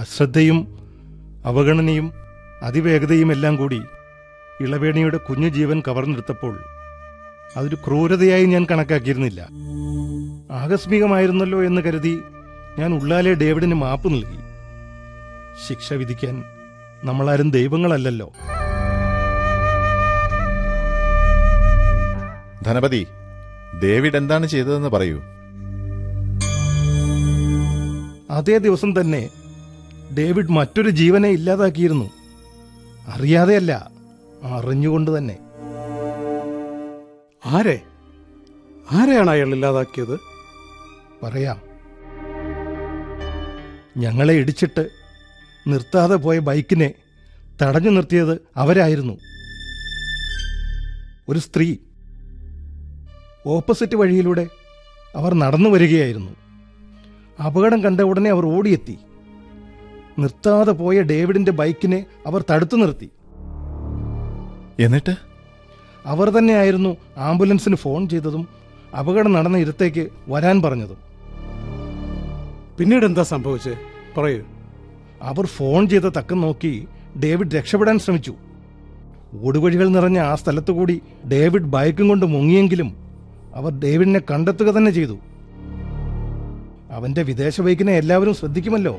അശ്രദ്ധയും അവഗണനയും അതിവേഗതയും എല്ലാം കൂടി ഇളവേണിയുടെ കുഞ്ഞു ജീവൻ കവർന്നെടുത്തപ്പോൾ അതൊരു ക്രൂരതയായി ഞാൻ കണക്കാക്കിയിരുന്നില്ല ആകസ്മികമായിരുന്നല്ലോ എന്ന് കരുതി ഞാൻ ഉള്ളാലെ ഡേവിഡിന് മാപ്പ് നൽകി ശിക്ഷ വിധിക്കാൻ നമ്മളാരും ദൈവങ്ങളല്ലല്ലോ ധനപതി ഡേവിഡ് എന്താണ് ചെയ്തതെന്ന് പറയൂ അതേ ദിവസം തന്നെ ഡേവിഡ് മറ്റൊരു ജീവനെ ഇല്ലാതാക്കിയിരുന്നു അറിയാതെയല്ല അറിഞ്ഞുകൊണ്ട് തന്നെ ആരെ ആരെയാണ് അയാൾ ഇല്ലാതാക്കിയത് പറയാം ഞങ്ങളെ ഇടിച്ചിട്ട് നിർത്താതെ പോയ ബൈക്കിനെ തടഞ്ഞു നിർത്തിയത് അവരായിരുന്നു ഒരു സ്ത്രീ ഓപ്പോസിറ്റ് വഴിയിലൂടെ അവർ നടന്നു വരികയായിരുന്നു അപകടം കണ്ട ഉടനെ അവർ ഓടിയെത്തി നിർത്താതെ പോയ ഡേവിഡിന്റെ ബൈക്കിനെ അവർ തടുത്തു നിർത്തി എന്നിട്ട് അവർ തന്നെയായിരുന്നു ആംബുലൻസിന് ഫോൺ ചെയ്തതും അപകടം നടന്ന ഇടത്തേക്ക് വരാൻ പറഞ്ഞതും പിന്നീട് എന്താ സംഭവിച്ചേ പറയൂ അവർ ഫോൺ ചെയ്ത തക്കം നോക്കി ഡേവിഡ് രക്ഷപ്പെടാൻ ശ്രമിച്ചു ഓടുവഴികൾ നിറഞ്ഞ ആ സ്ഥലത്തുകൂടി ഡേവിഡ് ബൈക്കും കൊണ്ട് മുങ്ങിയെങ്കിലും അവർ ഡേവിഡിനെ കണ്ടെത്തുക തന്നെ ചെയ്തു അവന്റെ വിദേശ ബൈക്കിനെ എല്ലാവരും ശ്രദ്ധിക്കുമല്ലോ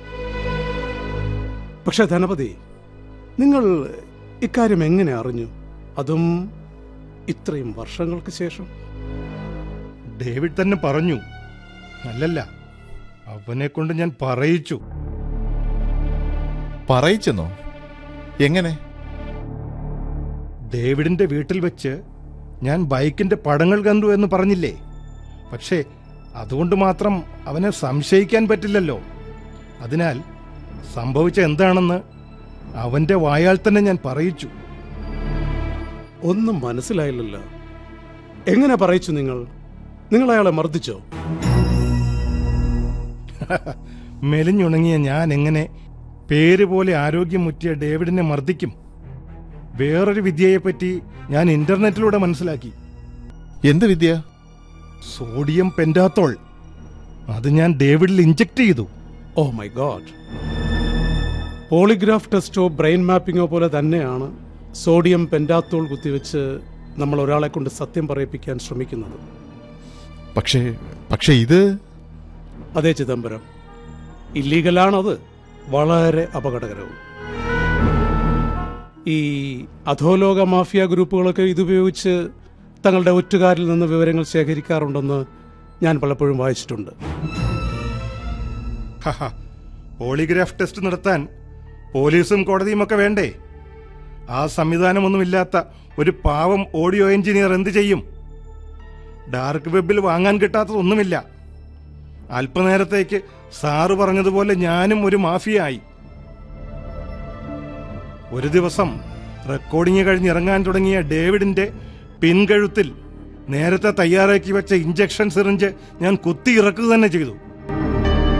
പക്ഷെ ധനപതി നിങ്ങൾ ഇക്കാര്യം എങ്ങനെ അറിഞ്ഞു അതും ഇത്രയും വർഷങ്ങൾക്ക് ശേഷം ഡേവിഡ് തന്നെ പറഞ്ഞു അല്ലല്ല അവനെ കൊണ്ട് ഞാൻ പറയിച്ചു പറയിച്ചെന്നോ എങ്ങനെ ഡേവിഡിന്റെ വീട്ടിൽ വെച്ച് ഞാൻ ബൈക്കിന്റെ പടങ്ങൾ കണ്ടു എന്ന് പറഞ്ഞില്ലേ പക്ഷേ അതുകൊണ്ട് മാത്രം അവനെ സംശയിക്കാൻ പറ്റില്ലല്ലോ അതിനാൽ സംഭവിച്ച എന്താണെന്ന് അവന്റെ വായാൽ തന്നെ ഞാൻ പറയിച്ചു ഒന്നും മനസ്സിലായില്ലല്ലോ എങ്ങനെ പറയിച്ചു നിങ്ങൾ നിങ്ങൾ അയാളെ മർദ്ദിച്ചോ മെലിഞ്ഞുണങ്ങിയ ഞാൻ എങ്ങനെ പേര് പോലെ ആരോഗ്യം മുറ്റിയ ഡേവിഡിനെ മർദ്ദിക്കും വേറൊരു വിദ്യയെപ്പറ്റി ഞാൻ ഇന്റർനെറ്റിലൂടെ മനസ്സിലാക്കി എന്ത് വിദ്യ സോഡിയം പെന്റാത്തോൾ അത് ഞാൻ ഡേവിഡിൽ ഇഞ്ചക്ട് ചെയ്തു ഓ മൈ ഗോഡ് പോളിഗ്രാഫ് ടെസ്റ്റോ ബ്രെയിൻ മാപ്പിങ്ങോ പോലെ തന്നെയാണ് സോഡിയം പെൻറ്റാത്തോൾ കുത്തിവെച്ച് നമ്മൾ ഒരാളെ കൊണ്ട് സത്യം പറയിപ്പിക്കാൻ ശ്രമിക്കുന്നത് പക്ഷേ പക്ഷേ ഇത് അതേ ചിദംബരം ഇല്ലീഗലാണത് വളരെ അപകടകരവും ഈ അധോലോക മാഫിയ ഗ്രൂപ്പുകളൊക്കെ ഇതുപയോഗിച്ച് തങ്ങളുടെ ഒറ്റുകാരിൽ നിന്ന് വിവരങ്ങൾ ശേഖരിക്കാറുണ്ടെന്ന് ഞാൻ പലപ്പോഴും വായിച്ചിട്ടുണ്ട് ഹഹ, പോളിഗ്രാഫ് ടെസ്റ്റ് നടത്താൻ പോലീസും കോടതിയും ഒക്കെ വേണ്ടേ ആ സംവിധാനമൊന്നുമില്ലാത്ത ഒരു പാവം ഓഡിയോ എഞ്ചിനീയർ എന്ത് ചെയ്യും ഡാർക്ക് വെബിൽ വാങ്ങാൻ കിട്ടാത്തതൊന്നുമില്ല അല്പനേരത്തേക്ക് സാറ് പറഞ്ഞതുപോലെ ഞാനും ഒരു മാഫിയായി ഒരു ദിവസം റെക്കോർഡിംഗ് കഴിഞ്ഞ് ഇറങ്ങാൻ തുടങ്ങിയ ഡേവിഡിന്റെ പിൻകഴുത്തിൽ നേരത്തെ തയ്യാറാക്കി വെച്ച ഇഞ്ചക്ഷൻ സിറിഞ്ച് ഞാൻ കുത്തി ഇറക്കുക തന്നെ ചെയ്തു